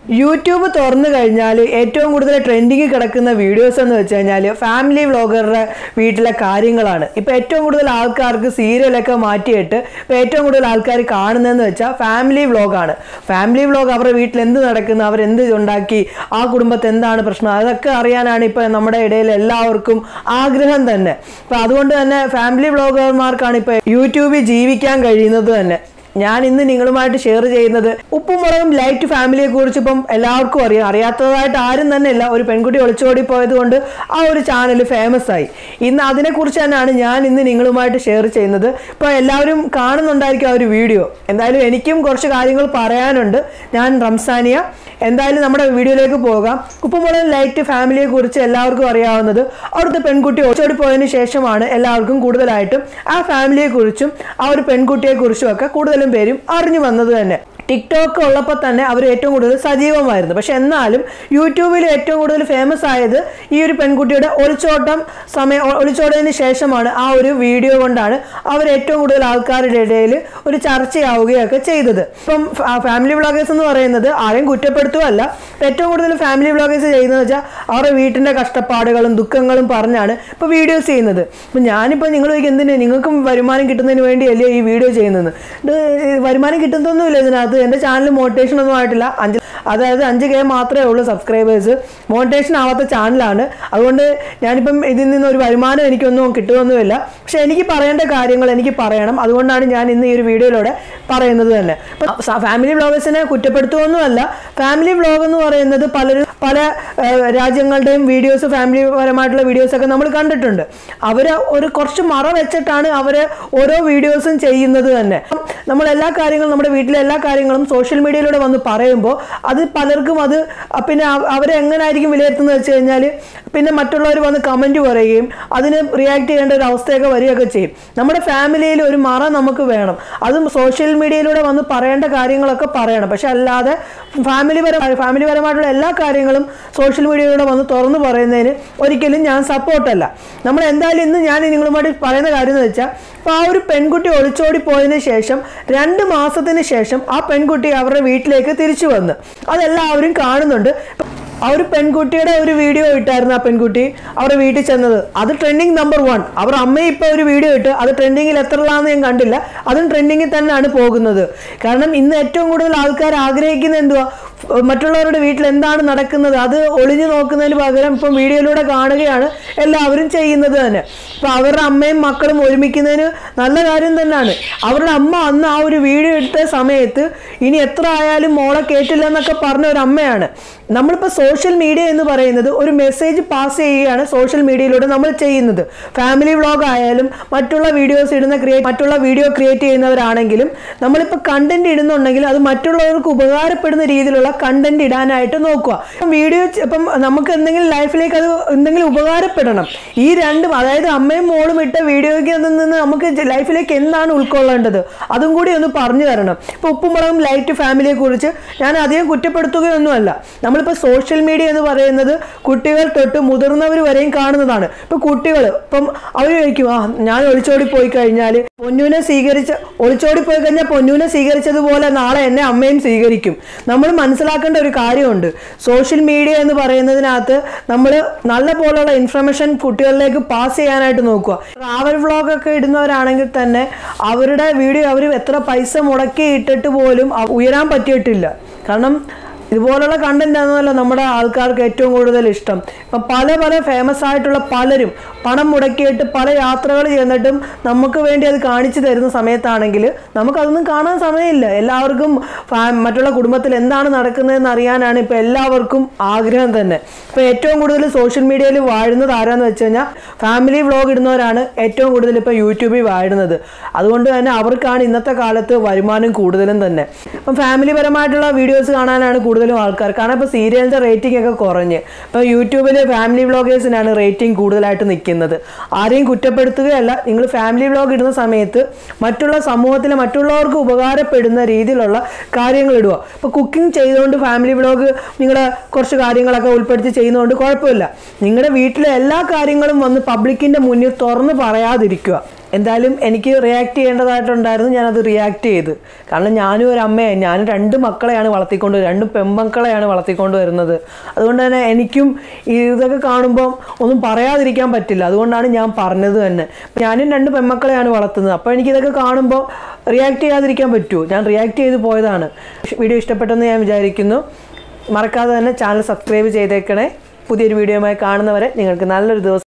YouTube തുറന്നു കഴിഞ്ഞാൽ ഏറ്റവും കൂടുതൽ ട്രെൻഡിങ് കിടക്കുന്ന വീഡിയോസ് എന്ന് വെച്ച് കഴിഞ്ഞാൽ ഫാമിലി വ്ളോഗറുടെ വീട്ടിലെ കാര്യങ്ങളാണ് ഇപ്പോൾ ഏറ്റവും കൂടുതൽ ആൾക്കാർക്ക് സീരിയലൊക്കെ മാറ്റിയിട്ട് ഇപ്പോൾ ഏറ്റവും കൂടുതൽ ആൾക്കാർ കാണുന്നതെന്ന് വെച്ചാൽ ഫാമിലി വ്ളോഗാണ് ഫാമിലി വ്ളോഗ് അവരുടെ വീട്ടിൽ എന്ത് നടക്കുന്നു അവർ എന്ത് ഉണ്ടാക്കി ആ കുടുംബത്തിൽ എന്താണ് പ്രശ്നം അതൊക്കെ അറിയാനാണ് ഇപ്പോൾ നമ്മുടെ ഇടയിൽ എല്ലാവർക്കും ആഗ്രഹം തന്നെ അപ്പോൾ അതുകൊണ്ട് തന്നെ ഫാമിലി വ്ളോഗർമാർക്കാണ് ഇപ്പോൾ യൂട്യൂബിൽ ജീവിക്കാൻ കഴിയുന്നത് തന്നെ ഞാൻ ഇന്ന് നിങ്ങളുമായിട്ട് ഷെയർ ചെയ്യുന്നത് ഉപ്പും മുളകും ലൈറ്റ് ഫാമിലിയെ കുറിച്ച് ഇപ്പം എല്ലാവർക്കും അറിയാം അറിയാത്തതായിട്ട് ആരും തന്നെ ഇല്ല ഒരു പെൺകുട്ടി ഒളിച്ചോടി പോയത് കൊണ്ട് ആ ഒരു ചാനൽ ഫേമസ് ആയി ഇന്ന് അതിനെക്കുറിച്ച് തന്നെയാണ് ഞാൻ ഇന്ന് നിങ്ങളുമായിട്ട് ഷെയർ ചെയ്യുന്നത് ഇപ്പോൾ എല്ലാവരും കാണുന്നുണ്ടായിരിക്കും ആ ഒരു വീഡിയോ എന്തായാലും എനിക്കും കുറച്ച് കാര്യങ്ങൾ പറയാനുണ്ട് ഞാൻ റംസാനിയ എന്തായാലും നമ്മുടെ വീഡിയോയിലേക്ക് പോകാം ഉപ്പുമുളക് ലൈറ്റ് ഫാമിലിയെ കുറിച്ച് എല്ലാവർക്കും അറിയാവുന്നത് അവിടുത്തെ പെൺകുട്ടി ഒളിച്ചോടി പോയതിന് ശേഷമാണ് എല്ലാവർക്കും കൂടുതലായിട്ടും ആ ഫാമിലിയെ കുറിച്ചും ആ ഒരു പെൺകുട്ടിയെ കുറിച്ചും ഒക്കെ കൂടുതലും പേരും അറിഞ്ഞു വന്നത് തന്നെ ടിക്ടോക്ക് ഉള്ളപ്പോൾ തന്നെ അവർ ഏറ്റവും കൂടുതൽ സജീവമായിരുന്നു പക്ഷെ എന്നാലും യൂട്യൂബിൽ ഏറ്റവും കൂടുതൽ ഫേമസ് ആയത് ഈ ഒരു പെൺകുട്ടിയുടെ ഒളിച്ചോട്ടം സമയം ഒ- ഒളിച്ചോടിയതിന് ശേഷമാണ് ആ ഒരു വീഡിയോ കൊണ്ടാണ് അവർ ഏറ്റവും കൂടുതൽ ആൾക്കാരുടെ ഇടയിൽ ഒരു ചർച്ചയാവുകയൊക്കെ ചെയ്തത് ഇപ്പം ഫാമിലി വ്ളോഗേഴ്സ് എന്ന് പറയുന്നത് ആരെയും കുറ്റപ്പെടുത്തുകയല്ല ഏറ്റവും കൂടുതൽ ഫാമിലി വ്ളോഗേഴ്സ് ചെയ്യുന്നത് വെച്ചാൽ അവരുടെ വീട്ടിൻ്റെ കഷ്ടപ്പാടുകളും ദുഃഖങ്ങളും പറഞ്ഞാണ് ഇപ്പോൾ വീഡിയോസ് ചെയ്യുന്നത് അപ്പം ഞാനിപ്പോൾ നിങ്ങൾ എന്തിനാ നിങ്ങൾക്കും വരുമാനം കിട്ടുന്നതിന് വേണ്ടിയല്ലേ ഈ വീഡിയോ ചെയ്യുന്നത് ഇത് വരുമാനം കിട്ടുന്നതൊന്നുമില്ല ഇതിനകത്ത് എൻ്റെ ചാനൽ മോട്ടിവേഷൻ ഒന്നും ആയിട്ടില്ല അഞ്ച് അതായത് അഞ്ച് കെ മാത്രമേ ഉള്ളൂ സബ്സ്ക്രൈബേഴ്സ് മോണിറ്റേഷൻ ആവാത്ത ചാനലാണ് അതുകൊണ്ട് ഞാനിപ്പം ഇതിൽ നിന്ന് ഒരു വരുമാനം എനിക്കൊന്നും കിട്ടുമൊന്നുമില്ല പക്ഷെ എനിക്ക് പറയേണ്ട കാര്യങ്ങൾ എനിക്ക് പറയണം അതുകൊണ്ടാണ് ഞാൻ ഇന്ന് ഈ ഒരു വീഡിയോയിലൂടെ പറയുന്നത് തന്നെ ഇപ്പം ഫാമിലി വ്ളോഗേഴ്സിനെ കുറ്റപ്പെടുത്തുമൊന്നുമല്ല ഫാമിലി വ്ളോഗ് എന്ന് പറയുന്നത് പലരും പല ഏഹ്, രാജ്യങ്ങളുടെയും വീഡിയോസ് ഫാമിലി പരമായിട്ടുള്ള വീഡിയോസ് ഒക്കെ നമ്മൾ കണ്ടിട്ടുണ്ട് അവർ ഒരു കുറച്ച് മറ വെച്ചിട്ടാണ് അവർ ഓരോ വീഡിയോസും ചെയ്യുന്നത് തന്നെ അപ്പം നമ്മൾ എല്ലാ കാര്യങ്ങളും നമ്മുടെ വീട്ടിലെ എല്ലാ കാര്യങ്ങളും സോഷ്യൽ മീഡിയയിലൂടെ വന്ന് പറയുമ്പോൾ അത് പലർക്കും അത് അ, പിന്നെ അവ- അവരെ എങ്ങനായിരിക്കും വിലയിരുത്തുന്നത് വെച്ച് കഴിഞ്ഞാൽ പിന്നെ മറ്റുള്ളവർ വന്ന് കമൻറ്റ് പറയുകയും അതിന് റിയാക്ട് ചെയ്യേണ്ട ഒരു അവസ്ഥയൊക്കെ വരികയൊക്കെ ചെയ്യും നമ്മുടെ ഫാമിലിയിൽ ഒരു മറ നമുക്ക് വേണം അതും സോഷ്യൽ മീഡിയയിലൂടെ വന്ന് പറയേണ്ട കാര്യങ്ങളൊക്കെ പറയണം പക്ഷെ അല്ലാതെ ഫാമിലി പര ഫാമിലി പരമായിട്ടുള്ള എല്ലാ കാര്യങ്ങളും സോഷ്യൽ മീഡിയയിലൂടെ വന്ന് തുറന്നു പറയുന്നതിന് ഒരിക്കലും ഞാൻ സപ്പോർട്ടല്ല നമ്മൾ എന്തായാലും ഇന്ന് ഞാൻ നിങ്ങളുമായിട്ട് പറയുന്ന കാര്യം എന്ന് വെച്ചാൽ അപ്പോൾ ആ ഒരു പെൺകുട്ടി ഒളിച്ചോടി പോയതിന് ശേഷം രണ്ട് മാസത്തിന് ശേഷം ആ പെൺകുട്ടി അവരുടെ വീട്ടിലേക്ക് തിരിച്ചു വന്ന് അതെല്ലാവരും കാണുന്നുണ്ട് ആ ഒരു പെൺകുട്ടിയുടെ ഒരു വീഡിയോ ഇട്ടായിരുന്നു ആ പെൺകുട്ടി അവരുടെ വീട്ടിൽ ചെന്നത് അത് ട്രെൻഡിങ് നമ്പർ വൺ അവർ അമ്മ ഇപ്പോൾ ഒരു വീഡിയോ ഇട്ട് അത് ട്രെൻഡിങ്ങിൽ എത്രയാണെന്ന് ഞാൻ കണ്ടില്ല അതും ട്രെൻഡിങ്ങിൽ തന്നെയാണ് പോകുന്നത് കാരണം ഇന്ന് ഏറ്റവും കൂടുതൽ ആൾക്കാർ ആഗ്രഹിക്കുന്നത് എന്തുവാ ഫ്- മറ്റുള്ളവരുടെ വീട്ടിൽ എന്താണ് നടക്കുന്നത് അത് ഒളിഞ്ഞു നോക്കുന്നതിന് പകരം ഇപ്പം വീഡിയോയിലൂടെ കാണുകയാണ് എല്ലാവരും ചെയ്യുന്നത് തന്നെ ഇപ്പം അവരുടെ അമ്മയും മക്കളും ഒരുമിക്കുന്നതിന് നല്ല കാര്യം തന്നെയാണ് അവരുടെ അമ്മ അന്ന് ആ ഒരു വീഡിയോ എടുത്ത സമയത്ത് ഇനി എത്ര ആയാലും മോളെ കേട്ടില്ല എന്നൊക്കെ പറഞ്ഞ ഒരു അമ്മയാണ് നമ്മളിപ്പോൾ സോഷ്യൽ മീഡിയ എന്ന് പറയുന്നത് ഒരു മെസ്സേജ് പാസ് ചെയ്യുകയാണ് സോഷ്യൽ മീഡിയയിലൂടെ നമ്മൾ ചെയ്യുന്നത് ഫാമിലി വ്ളോഗ് ആയാലും മറ്റുള്ള വീഡിയോസ് ഇടുന്ന ക്രിയേറ്റ് മറ്റുള്ള വീഡിയോ ക്രിയേറ്റ് ചെയ്യുന്നവരാണെങ്കിലും നമ്മളിപ്പോൾ കണ്ടന്റ് ഇടുന്നുണ്ടെങ്കിൽ അത് മറ്റുള്ളവർക്ക് ഉപകാരപ്പെടുന്ന രീതിയിലുള്ള കണ്ടന്റ് ഇടാനായിട്ട് നോക്കുക ഇപ്പം വീഡിയോ ഇപ്പം നമുക്ക് എന്തെങ്കിലും ലൈഫിലേക്ക് അത് എന്തെങ്കിലും ഉപകാരപ്പെടണം ഈ രണ്ടും അതായത് അമ്മയും മോളും ഇട്ട വീഡിയോയ്ക്ക് നിന്ന് നമുക്ക് ലൈഫിലേക്ക് എന്താണ് ഉൾക്കൊള്ളേണ്ടത് അതും കൂടി ഒന്ന് പറഞ്ഞു തരണം ഇപ്പോൾ ഉപ്പുമുളകും ലൈറ്റ് ഫാമിലിയെ കുറിച്ച് ഞാൻ അധികം കുറ്റപ്പെടുത്തുകയൊന്നുമല്ല നമ്മളിപ്പോൾ സോഷ്യൽ മീഡിയ എന്ന് പറയുന്നത് കുട്ടികൾ തൊട്ട് മുതിർന്നവർ വരെയും കാണുന്നതാണ് ഇപ്പോൾ കുട്ടികൾ ഇപ്പം അവർ ചോദിക്കും ആ ഞാൻ ഒളിച്ചോടി പോയി കഴിഞ്ഞാൽ പൊന്നൂനെ സ്വീകരിച്ച ഒളിച്ചോടി പോയി കഴിഞ്ഞാൽ പൊന്നൂനെ സ്വീകരിച്ചതുപോലെ നാളെ എന്നെ അമ്മയും സ്വീകരിക്കും നമ്മൾ മനസ്സിലാക്കേണ്ട ഒരു കാര്യമുണ്ട് സോഷ്യൽ മീഡിയ എന്ന് പറയുന്നതിനകത്ത് നമ്മൾ നല്ല പോലുള്ള ഇൻഫർമേഷൻ കുട്ടികളിലേക്ക് പാസ് ചെയ്യാനായിട്ട് നോക്കുക ട്രാവൽ വ്ളോഗൊക്കെ ഇടുന്നവരാണെങ്കിൽ തന്നെ അവരുടെ വീഡിയോ അവർ എത്ര പൈസ മുടക്കി ഇട്ടിട്ട് പോലും അവ- ഉയരാൻ പറ്റിയിട്ടില്ല കാരണം ഇതുപോലുള്ള കണ്ടന്റ് ആണല്ലോ നമ്മുടെ ആൾക്കാർക്ക് ഏറ്റവും കൂടുതൽ ഇഷ്ടം ഇപ്പം പല പല ഫേമസ് ആയിട്ടുള്ള പലരും പണം മുടക്കിയിട്ട് പല യാത്രകൾ ചെയ്യുന്നിട്ടും നമുക്ക് വേണ്ടി അത് കാണിച്ചു തരുന്ന സമയത്താണെങ്കിൽ നമുക്കതൊന്നും കാണാൻ സമയമില്ല എല്ലാവർക്കും ഫാ- മറ്റുള്ള കുടുംബത്തിൽ എന്താണ് നടക്കുന്നതെന്ന് അറിയാനാണ് ഇപ്പോൾ എല്ലാവർക്കും ആഗ്രഹം തന്നെ ഇപ്പോൾ ഏറ്റവും കൂടുതൽ സോഷ്യൽ മീഡിയയിൽ വാഴുന്നത് ആരാന്ന് വെച്ച് കഴിഞ്ഞാൽ ഫാമിലി വ്ളോഗ് ഇടുന്നവരാണ് ഏറ്റവും കൂടുതൽ ഇപ്പോൾ യൂട്യൂബിൽ വാഴുന്നത് അതുകൊണ്ട് തന്നെ അവർക്കാണ് ഇന്നത്തെ കാലത്ത് വരുമാനം കൂടുതലും തന്നെ അപ്പം ഫാമിലി പരമായിട്ടുള്ള വീഡിയോസ് കാണാനാണ് കൂടുതലും ആൾക്കാർ കാരണം ഇപ്പോൾ സീരിയലിൻ്റെ റേറ്റിംഗ് ഒക്കെ കുറഞ്ഞ് ഇപ്പോൾ യൂട്യൂബിൽ ഫാമിലി വ്ളോഗേഴ്സിനാണ് റേറ്റിംഗ് കൂടുതലായിട്ട് നിൽക്കുന്നത് ആരെയും കുറ്റപ്പെടുത്തുകയല്ല നിങ്ങൾ ഫാമിലി വ്ളോഗ് ഇടുന്ന സമയത്ത് മറ്റുള്ള സമൂഹത്തിലെ മറ്റുള്ളവർക്ക് ഉപകാരപ്പെടുന്ന രീതിയിലുള്ള കാര്യങ്ങൾ ഇടുക ഇപ്പോൾ കുക്കിംഗ് ചെയ്തുകൊണ്ട് ഫാമിലി വ്ളോഗ് നിങ്ങൾ കുറച്ച് കാര്യങ്ങളൊക്കെ ഉൾപ്പെടുത്തി ചെയ്യുന്നതുകൊണ്ട് കുഴപ്പമില്ല നിങ്ങളുടെ വീട്ടിലെ എല്ലാ കാര്യങ്ങളും വന്ന് പബ്ലിക്കിൻ്റെ മുന്നിൽ തുറന്ന് പറയാതിരിക്കുക എന്തായാലും എനിക്ക് റിയാക്ട് ചെയ്യേണ്ടതായിട്ടുണ്ടായിരുന്നു ഞാനത് റിയാക്ട് ചെയ്ത് കാരണം ഞാനും ഒരു അമ്മയെ ഞാനും രണ്ട് മക്കളെയാണ് വളർത്തിക്കൊണ്ട് രണ്ട് പെൺമക്കളെയാണ് വളർത്തിക്കൊണ്ട് വരുന്നത് അതുകൊണ്ട് തന്നെ എനിക്കും ഇതൊക്കെ കാണുമ്പോൾ ഒന്നും പറയാതിരിക്കാൻ പറ്റില്ല അതുകൊണ്ടാണ് ഞാൻ പറഞ്ഞത് തന്നെ ഞാനും രണ്ട് പെൺമക്കളെയാണ് വളർത്തുന്നത് അപ്പോൾ എനിക്കിതൊക്കെ കാണുമ്പോൾ റിയാക്ട് ചെയ്യാതിരിക്കാൻ പറ്റുമോ ഞാൻ റിയാക്ട് ചെയ്ത് പോയതാണ് വീഡിയോ ഇഷ്ടപ്പെട്ടെന്ന് ഞാൻ വിചാരിക്കുന്നു മറക്കാതെ തന്നെ ചാനൽ സബ്സ്ക്രൈബ് ചെയ്തേക്കണേ പുതിയൊരു വീഡിയോയുമായി കാണുന്നവരെ നിങ്ങൾക്ക് നല്ലൊരു ദിവസം